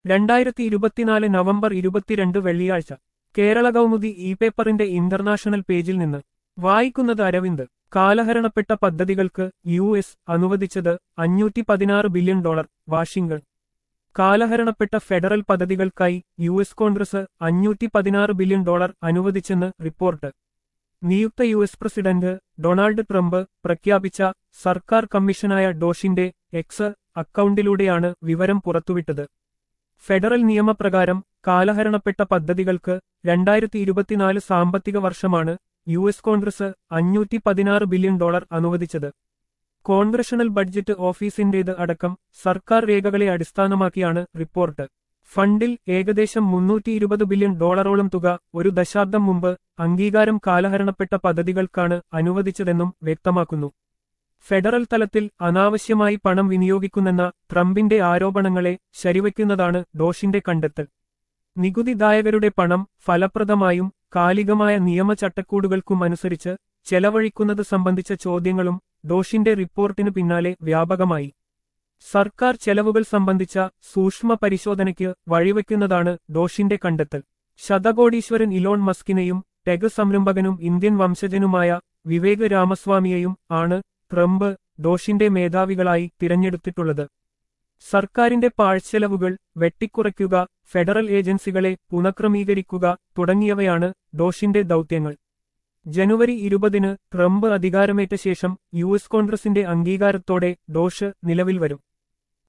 രണ്ടായിരത്തി ഇരുപത്തിനാല് നവംബർ ഇരുപത്തിരണ്ട് വെള്ളിയാഴ്ച കേരള കൗമുദി ഇ പേപ്പറിന്റെ ഇന്റർനാഷണൽ പേജിൽ നിന്ന് വായിക്കുന്നത് അരവിന്ദ് കാലഹരണപ്പെട്ട പദ്ധതികൾക്ക് യു എസ് അനുവദിച്ചത് അഞ്ഞൂറ്റി പതിനാറ് ബില്യൺ ഡോളർ വാഷിംഗ്ടൺ കാലഹരണപ്പെട്ട ഫെഡറൽ പദ്ധതികൾക്കായി യു എസ് കോൺഗ്രസ് അഞ്ഞൂറ്റി പതിനാറ് ബില്യൺ ഡോളർ അനുവദിച്ചെന്ന് റിപ്പോർട്ട് നിയുക്ത U S president Donald Trump പ്രഖ്യാപിച്ച സർക്കാർ കമ്മീഷനായ ഡോഷിന്റെ എക്സ് അക്കൗണ്ടിലൂടെയാണ് വിവരം പുറത്തുവിട്ടത് ഫെഡറൽ നിയമപ്രകാരം കാലഹരണപ്പെട്ട പദ്ധതികൾക്ക് രണ്ടായിരത്തി ഇരുപത്തിനാല് സാമ്പത്തിക വർഷമാണ് യു എസ് കോൺഗ്രസ് അഞ്ഞൂറ്റി പതിനാറ് ബില്യൺ ഡോളർ അനുവദിച്ചത് കോൺഗ്രഷണൽ ബഡ്ജറ്റ് ഓഫീസിന്റേത് അടക്കം സർക്കാർ രേഖകളെ അടിസ്ഥാനമാക്കിയാണ് റിപ്പോർട്ട് ഫണ്ടിൽ ഏകദേശം മുന്നൂറ്റി ഇരുപത് ബില്യൺ ഡോളറോളം തുക ഒരു ദശാബ്ദം മുമ്പ് അംഗീകാരം കാലഹരണപ്പെട്ട പദ്ധതികൾക്കാണ് അനുവദിച്ചതെന്നും വ്യക്തമാക്കുന്നു ഫെഡറൽ തലത്തിൽ അനാവശ്യമായി പണം വിനിയോഗിക്കുന്നെന്ന ട്രംപിന്റെ ആരോപണങ്ങളെ ശരിവയ്ക്കുന്നതാണ് ഡോഷിന്റെ കണ്ടെത്തൽ നികുതിദായകരുടെ പണം ഫലപ്രദമായും കാലികമായ നിയമചട്ടക്കൂടുകൾക്കും അനുസരിച്ച് ചെലവഴിക്കുന്നത് സംബന്ധിച്ച ചോദ്യങ്ങളും ഡോഷിന്റെ റിപ്പോർട്ടിനു പിന്നാലെ വ്യാപകമായി സർക്കാർ ചെലവുകൾ സംബന്ധിച്ച സൂക്ഷ്മ പരിശോധനയ്ക്ക് വഴിവെക്കുന്നതാണ് ഡോഷിന്റെ കണ്ടെത്തൽ ശതകോടീശ്വരൻ ഇലോൺ മസ്കിനെയും ടെഗ് സംരംഭകനും ഇന്ത്യൻ വംശജനുമായ വിവേക് രാമസ്വാമിയെയും ആണ് ട്രംപ് ഡോഷിന്റെ മേധാവികളായി തിരഞ്ഞെടുത്തിട്ടുള്ളത് സർക്കാരിന്റെ പാഴ്ചെലവുകൾ വെട്ടിക്കുറയ്ക്കുക ഫെഡറൽ ഏജൻസികളെ പുനഃക്രമീകരിക്കുക തുടങ്ങിയവയാണ് ഡോഷിന്റെ ദൗത്യങ്ങൾ ജനുവരി ഇരുപതിന് ട്രംപ് അധികാരമേറ്റ ശേഷം യു എസ് കോൺഗ്രസിന്റെ അംഗീകാരത്തോടെ ഡോഷ് നിലവിൽ വരും